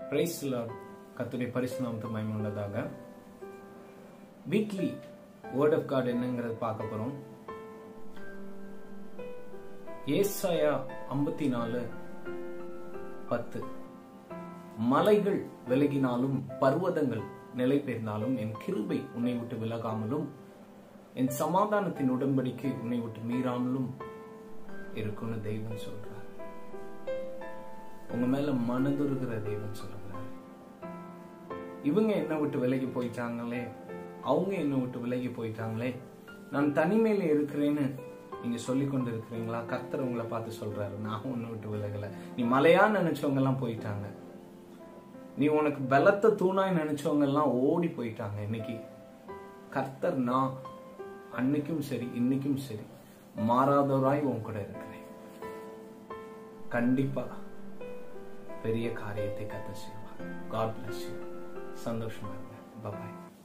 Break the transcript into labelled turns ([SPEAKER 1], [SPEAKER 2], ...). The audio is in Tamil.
[SPEAKER 1] பிரைஸ் கத்துடைய பரிசுநாமத்து மயமுள்ளதாக வீக்லி வேர்ட் ஆஃப் காட் என்னங்கிறது பார்க்க போறோம் ஏசாயா ஐம்பத்தி நாலு பத்து மலைகள் விலகினாலும் பர்வதங்கள் நிலை பெயர்ந்தாலும் என் கிருபை உன்னை விட்டு விலகாமலும் என் சமாதானத்தின் உடன்படிக்கை உன்னை விட்டு மீறாமலும் இருக்கும்னு தெய்வம் சொல்றார் உங்க மேல மனதுருகிற தெய்வம் சொல்லுகிறார் இவங்க என்ன விட்டு விலகி போயிட்டாங்களே அவங்க என்ன விட்டு விலகி போயிட்டாங்களே நான் தனிமையில இருக்கிறேன்னு நீங்க சொல்லி கொண்டு இருக்கிறீங்களா கர்த்தர் உங்களை பார்த்து சொல்றாரு நான் உன்னை விட்டு விலகல நீ மலையா நினைச்சவங்க எல்லாம் போயிட்டாங்க நீ உனக்கு பலத்த தூணாய் நினைச்சவங்க எல்லாம் ஓடி போயிட்டாங்க இன்னைக்கு கர்த்தர் நான் அன்னைக்கும் சரி இன்னைக்கும் சரி மாறாதவராய் உன் கூட இருக்கிறேன் கண்டிப்பா பெரிய காரியத்தை கத்த செய்வார் காட் பிளஸ் யூ சந்தோஷமா இருங்க பாய்